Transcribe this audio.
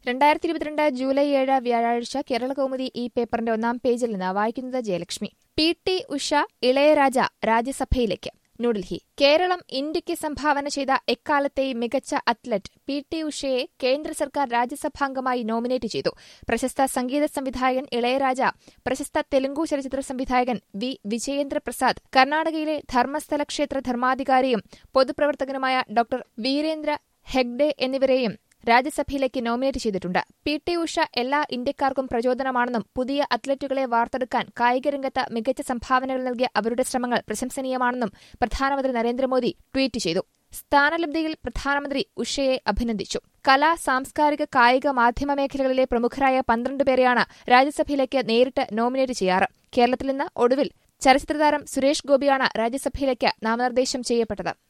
രണ്ടായിരത്തി ഇരുപത്തിരണ്ട് ജൂലൈ ഏഴ് വ്യാഴാഴ്ച കേരള കൗമുദി ഈ പേപ്പറിന്റെ ഒന്നാം പേജിൽ നിന്ന് വായിക്കുന്നത് ജയലക്ഷ്മി പി ടി ഉഷ ഇളയരാജ രാജ്യസഭയിലേക്ക് ന്യൂഡൽഹി കേരളം ഇന്ത്യയ്ക്ക് സംഭാവന ചെയ്ത എക്കാലത്തെയും മികച്ച അത്ലറ്റ് പി ടി ഉഷയെ കേന്ദ്ര സർക്കാർ രാജ്യസഭാംഗമായി നോമിനേറ്റ് ചെയ്തു പ്രശസ്ത സംഗീത സംവിധായകൻ ഇളയരാജ പ്രശസ്ത തെലുങ്കു ചലച്ചിത്ര സംവിധായകൻ വി വിജയേന്ദ്ര പ്രസാദ് കർണാടകയിലെ ധർമ്മസ്ഥല ക്ഷേത്ര ധർമാധികാരിയും പൊതുപ്രവർത്തകനുമായ ഡോക്ടർ വീരേന്ദ്ര ഹെഗ്ഡെ എന്നിവരെയും രാജ്യസഭയിലേക്ക് നോമിനേറ്റ് ചെയ്തിട്ടുണ്ട് പി ടി ഉഷ എല്ലാ ഇന്ത്യക്കാർക്കും പ്രചോദനമാണെന്നും പുതിയ അത്ലറ്റുകളെ വാർത്തെടുക്കാൻ കായികരംഗത്ത് മികച്ച സംഭാവനകൾ നൽകിയ അവരുടെ ശ്രമങ്ങൾ പ്രശംസനീയമാണെന്നും പ്രധാനമന്ത്രി നരേന്ദ്രമോദി ട്വീറ്റ് ചെയ്തു സ്ഥാനലബ്ധിയിൽ പ്രധാനമന്ത്രി ഉഷയെ അഭിനന്ദിച്ചു കലാ സാംസ്കാരിക കായിക മാധ്യമ മേഖലകളിലെ പ്രമുഖരായ പന്ത്രണ്ട് പേരെയാണ് രാജ്യസഭയിലേക്ക് നേരിട്ട് നോമിനേറ്റ് ചെയ്യാറ് കേരളത്തിൽ നിന്ന് ഒടുവിൽ ചലച്ചിത്രതാരം സുരേഷ് ഗോപിയാണ് രാജ്യസഭയിലേക്ക് നാമനിർദ്ദേശം ചെയ്യപ്പെട്ടത്